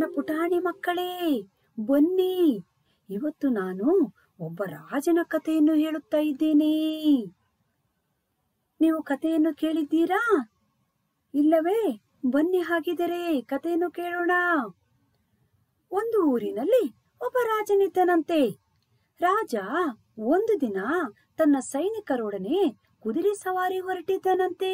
ನನ್ನ ಪುಟಾಣಿ ಮಕ್ಕಳೇ ಬನ್ನಿ ಇವತ್ತು ನಾನು ಒಬ್ಬ ರಾಜನ ಕಥೆಯನ್ನು ಹೇಳುತ್ತಾ ಇದ್ದೇನೆ ನೀವು ಕಥೆಯನ್ನು ಕೇಳಿದ್ದೀರಾ ಇಲ್ಲವೇ ಬನ್ನಿ ಹಾಗಿದರೆ ಕಥೆಯನ್ನು ಕೇಳೋಣ ಒಂದು ಊರಿನಲ್ಲಿ ಒಬ್ಬ ರಾಜನಿದ್ದನಂತೆ ರಾಜ ಒಂದು ದಿನ ತನ್ನ ಸೈನಿಕರೊಡನೆ ಕುದುರೆ ಸವಾರಿ ಹೊರಟಿದ್ದನಂತೆ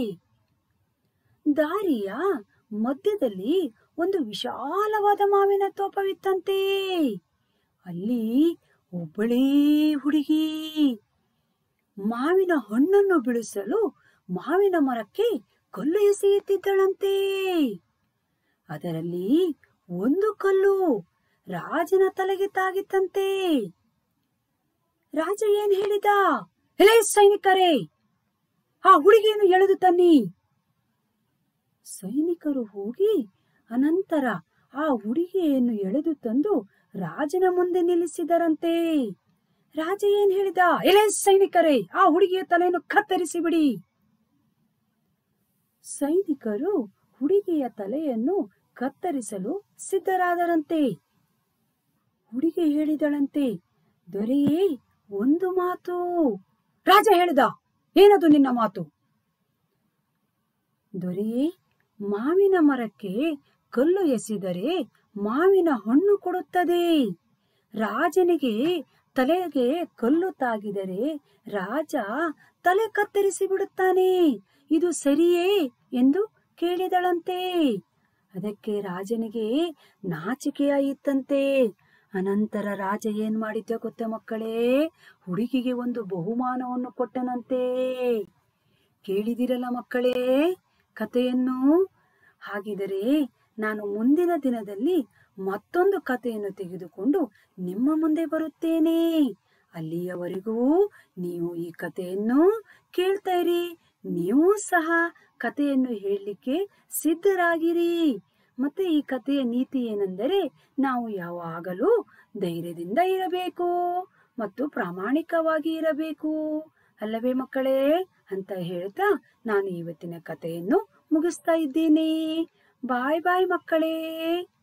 ದಾರಿಯ ಮಧ್ಯದಲ್ಲಿ ಒಂದು ವಿಶಾಲವಾದ ಮಾವಿನ ತೋಪವಿತ್ತಂತೆ ಅಲ್ಲಿ ಒಬ್ಬಳೇ ಹುಡುಗಿ ಮಾವಿನ ಹಣ್ಣನ್ನು ಬಿಡಿಸಲು ಮಾವಿನ ಮರಕ್ಕೆ ಕಲ್ಲು ಎಸೆಯುತ್ತಿದ್ದಳಂತೆ ಅದರಲ್ಲಿ ಒಂದು ಕಲ್ಲು ರಾಜನ ತಲೆಗೆ ತಾಗಿತ್ತಂತೆ ರಾಜ ಏನ್ ಹೇಳಿದ ಎಲೆ ಸೈನಿಕರೇ ಆ ಹುಡುಗಿಯನ್ನು ಎಳೆದು ತನ್ನಿ ಸೈನಿಕರು ಹೋಗಿ ಅನಂತರ ಆ ಹುಡುಗಿಯನ್ನು ಎಳೆದು ತಂದು ರಾಜನ ಮುಂದೆ ನಿಲ್ಲಿಸಿದರಂತೆ ರಾಜ ಏನ್ ಹೇಳಿದ ಎಲೆ ಸೈನಿಕರೇ ಆ ಹುಡುಗಿಯ ತಲೆಯನ್ನು ಕತ್ತರಿಸಿ ಬಿಡಿ ಸೈನಿಕರು ಹುಡುಗಿಯ ತಲೆಯನ್ನು ಕತ್ತರಿಸಲು ಸಿದ್ಧರಾದರಂತೆ ಹುಡುಗಿ ಹೇಳಿದಳಂತೆ ದೊರೆಯೇ ಒಂದು ಮಾತು ರಾಜ ಹೇಳಿದ ಏನದು ನಿನ್ನ ಮಾತು ದೊರೆಯೇ ಮಾವಿನ ಮರಕ್ಕೆ ಕಲ್ಲು ಎಸೆದರೆ ಮಾವಿನ ಹಣ್ಣು ಕೊಡುತ್ತದೆ ರಾಜನಿಗೆ ತಲೆಗೆ ಕಲ್ಲು ತಾಗಿದರೆ ರಾಜ ತಲೆ ಕತ್ತರಿಸಿ ಬಿಡುತ್ತಾನೆ ಇದು ಸರಿಯೇ ಎಂದು ಕೇಳಿದಳಂತೆ ಅದಕ್ಕೆ ರಾಜನಿಗೆ ನಾಚಿಕೆಯಾಯಿತಂತೆ ಅನಂತರ ರಾಜ ಏನ್ ಮಾಡಿದ್ದ ಗೊತ್ತ ಮಕ್ಕಳೇ ಹುಡುಗಿಗೆ ಒಂದು ಬಹುಮಾನವನ್ನು ಕೊಟ್ಟನಂತೆ ಕೇಳಿದಿರಲ್ಲ ಮಕ್ಕಳೇ ಕಥೆಯನ್ನು ಹಾಗಿದರೆ ನಾನು ಮುಂದಿನ ದಿನದಲ್ಲಿ ಮತ್ತೊಂದು ಕಥೆಯನ್ನು ತೆಗೆದುಕೊಂಡು ನಿಮ್ಮ ಮುಂದೆ ಬರುತ್ತೇನೆ ಅಲ್ಲಿಯವರೆಗೂ ನೀವು ಈ ಕಥೆಯನ್ನು ಕೇಳ್ತಾ ಇರಿ ನೀವು ಸಹ ಕಥೆಯನ್ನು ಹೇಳಲಿಕ್ಕೆ ಸಿದ್ಧರಾಗಿರಿ ಮತ್ತೆ ಈ ಕಥೆಯ ನೀತಿ ಏನೆಂದರೆ ನಾವು ಯಾವಾಗಲೂ ಧೈರ್ಯದಿಂದ ಇರಬೇಕು ಮತ್ತು ಪ್ರಾಮಾಣಿಕವಾಗಿ ಇರಬೇಕು ಅಲ್ಲವೇ ಮಕ್ಕಳೇ ಅಂತ ಹೇಳ್ತಾ ನಾನು ಇವತ್ತಿನ ಕಥೆಯನ್ನು ಮುಗಿಸ್ತಾ ಇದ್ದೇನೆ ಬಾಯ್ ಬಾಯ್ ಮಕ್ಕಳೇ